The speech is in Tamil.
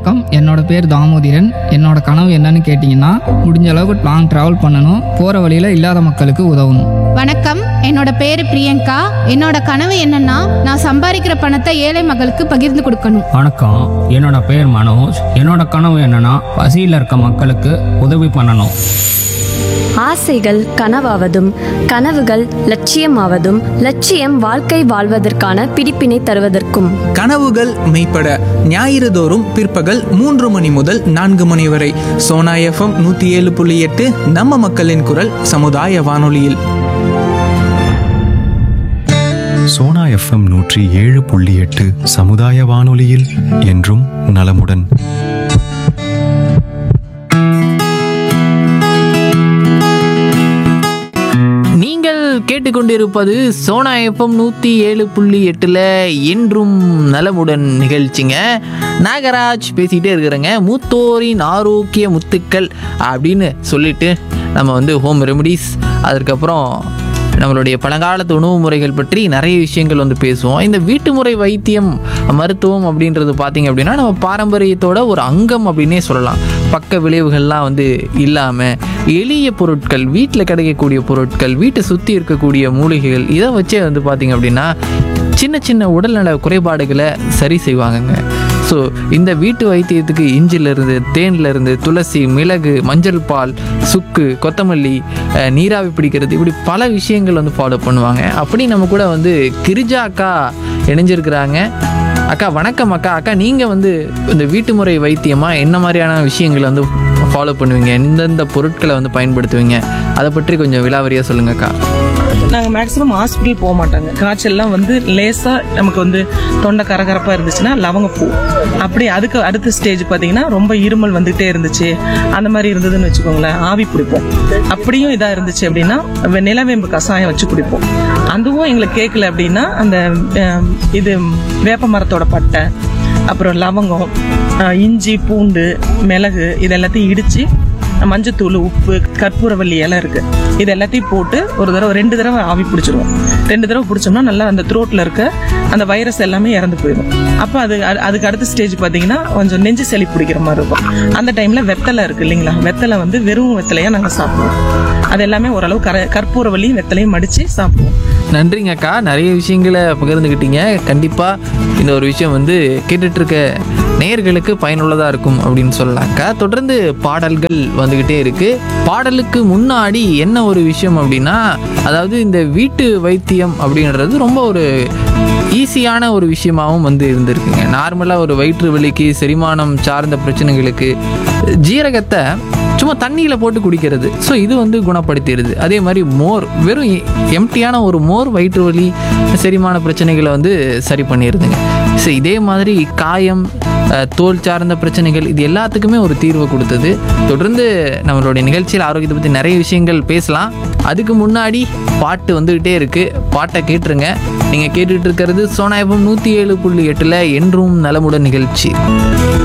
வணக்கம் என்னோட பேர் தாமோதிரன் என்னோட கனவு என்னன்னு கேட்டிங்கன்னா முடிஞ்ச அளவுக்கு லாங் ட்ராவல் பண்ணணும் போகிற வழியில் இல்லாத மக்களுக்கு உதவணும் வணக்கம் என்னோட பேரு பிரியங்கா என்னோட கனவு என்னன்னா நான் சம்பாதிக்கிற பணத்தை ஏழை மக்களுக்கு பகிர்ந்து கொடுக்கணும் வணக்கம் என்னோட பேர் மனோஜ் என்னோட கனவு என்னன்னா பசியில் இருக்க மக்களுக்கு உதவி பண்ணணும் ஆசைகள் கனவாவதும் கனவுகள் லட்சியமாவதும் லட்சியம் வாழ்க்கை வாழ்வதற்கான பிடிப்பினை தருவதற்கும் கனவுகள் மெய்ப்பட ஞாயிறு தோறும் பிற்பகல் மூன்று மணி முதல் நான்கு மணி வரை சோனா எஃப்எம் நூற்றி ஏழு புள்ளி எட்டு நம்ம மக்களின் குரல் சமுதாய வானொலியில் சோனா எஃப்எம் நூற்றி ஏழு புள்ளி எட்டு சமுதாய வானொலியில் என்றும் நலமுடன் நீங்கள் கேட்டுக்கொண்டிருப்பது சோனா எஃப்எம் நூற்றி ஏழு புள்ளி எட்டில் என்றும் நலமுடன் நிகழ்ச்சிங்க நாகராஜ் பேசிக்கிட்டே இருக்கிறேங்க மூத்தோரின் ஆரோக்கிய முத்துக்கள் அப்படின்னு சொல்லிட்டு நம்ம வந்து ஹோம் ரெமடிஸ் அதற்கப்புறம் நம்மளுடைய பழங்காலத்து உணவு முறைகள் பற்றி நிறைய விஷயங்கள் வந்து பேசுவோம் இந்த வீட்டு முறை வைத்தியம் மருத்துவம் அப்படின்றது பார்த்தீங்க அப்படின்னா நம்ம பாரம்பரியத்தோட ஒரு அங்கம் அப்படின்னே சொல்லலாம் பக்க விளைவுகள்லாம் வந்து இல்லாமல் எளிய பொருட்கள் வீட்டில் கிடைக்கக்கூடிய பொருட்கள் வீட்டை சுற்றி இருக்கக்கூடிய மூலிகைகள் இதை வச்சே வந்து பார்த்தீங்க அப்படின்னா சின்ன சின்ன உடல்நல குறைபாடுகளை சரி செய்வாங்கங்க ஸோ இந்த வீட்டு வைத்தியத்துக்கு இஞ்சிலிருந்து தேன்லேருந்து துளசி மிளகு மஞ்சள் பால் சுக்கு கொத்தமல்லி அஹ், நீராவி பிடிக்கிறது இப்படி பல விஷயங்கள் வந்து ஃபாலோ பண்ணுவாங்க அப்படி நம்ம கூட வந்து கிரிஜா அக்கா இணைஞ்சிருக்கிறாங்க அக்கா வணக்கம் அக்கா அக்கா நீங்கள் வந்து இந்த வீட்டு முறை வைத்தியமாக என்ன மாதிரியான விஷயங்களை வந்து ஃபாலோ பண்ணுவீங்க எந்தெந்த பொருட்களை வந்து பயன்படுத்துவீங்க அதை பற்றி கொஞ்சம் விலாவரியாக சொல்லுங்க அக்கா நாங்கள் மேக்ஸிமம் ஹாஸ்பிட்டல் போக மாட்டாங்க காய்ச்சல்லாம் வந்து லேசாக நமக்கு வந்து தொண்டை கரகரப்பாக இருந்துச்சுன்னா லவங்கப்பூ அப்படி அதுக்கு அடுத்த ஸ்டேஜ் பார்த்தீங்கன்னா ரொம்ப இருமல் வந்துகிட்டே இருந்துச்சு அந்த மாதிரி இருந்ததுன்னு வச்சுக்கோங்களேன் ஆவி பிடிப்போம் அப்படியும் இதாக இருந்துச்சு அப்படின்னா வெ- நிலவேம்பு கஷாயம் வச்சு குடிப்போம் அதுவும் எங்களுக்கு கேட்கல அப்படின்னா அந்த அஹ், இது வேப்ப மரத்தோட பட்டை அப்புறம் லவங்கம் அஹ், இஞ்சி பூண்டு மிளகு இது எல்லாத்தையும் இடித்து மஞ்சத்தூள் உப்பு கற்பூரவள்ளி இலை இருக்கு இது எல்லாத்தையும் போட்டு ஒரு தடவை ரெண்டு தடவை ஆவி பிடிச்சிருவோம் ரெண்டு தடவை பிடிச்சோம்னா நல்லா அந்த த்ரோட்ல இருக்க அந்த வைரஸ் எல்லாமே இறந்து போயிடும் அப்போ அது அது- அதுக்கு அடுத்த ஸ்டேஜ் பார்த்தீங்கன்னா கொஞ்சம் நெஞ்சு சளி பிடிக்கிற மாதிரி இருக்கும் அந்த டைம்ல வெத்தலை இருக்கு இல்லைங்களா வெத்தலை வந்து வெறும் வெத்தலையா நாங்கள் சாப்பிடுவோம் அது எல்லாமே ஓரளவு கர கற்பூரவள்ளியும் வெத்தலையும் மடிச்சு சாப்பிடுவோம் நன்றிங்க அக்கா நிறைய விஷயங்களை பகிர்ந்துக்கிட்டீங்க கண்டிப்பாக இந்த ஒரு விஷயம் வந்து கேட்டுட்டு இருக்க நேயர்களுக்கு பயனுள்ளதாக இருக்கும் அப்படின்னு சொல்லலாம் அக்கா தொடர்ந்து பாடல்கள் வந்துக்கிட்டே இருக்கு பாடலுக்கு முன்னாடி என்ன ஒரு விஷயம் அப்படின்னா அதாவது இந்த வீட்டு வைத்தியம் அப்படின்றது ரொம்ப ஒரு ஈஸியான ஒரு விஷயமாவும் வந்து இருந்திருக்குங்க நார்மலாக ஒரு வயிற்று வலிக்கு செரிமானம் சார்ந்த பிரச்சனைகளுக்கு ஜீரகத்தை சும்மா தண்ணியில் போட்டு குடிக்கிறது ஸோ இது வந்து குணப்படுத்திடுது அதே மாதிரி மோர் வெறும் எம்டியான ஒரு மோர் வயிற்று வலி செரிமான பிரச்சனைகளை வந்து சரி பண்ணிடுதுங்க ஸோ இதே மாதிரி காயம் அஹ், தோல் சார்ந்த பிரச்சனைகள் இது எல்லாத்துக்குமே ஒரு தீர்வு கொடுத்தது தொடர்ந்து நம்மளுடைய நிகழ்ச்சியில் ஆரோக்கியத்தை பற்றி நிறைய விஷயங்கள் பேசலாம் அதுக்கு முன்னாடி பாட்டு வந்துக்கிட்டே இருக்குது பாட்டை கேட்டுருங்க நீங்கள் கேட்டுட்டு இருக்கிறது சோனா எஃப்எம் நூற்றி ஏழு புள்ளி எட்டில் என்றும் நலமுடன் நிகழ்ச்சி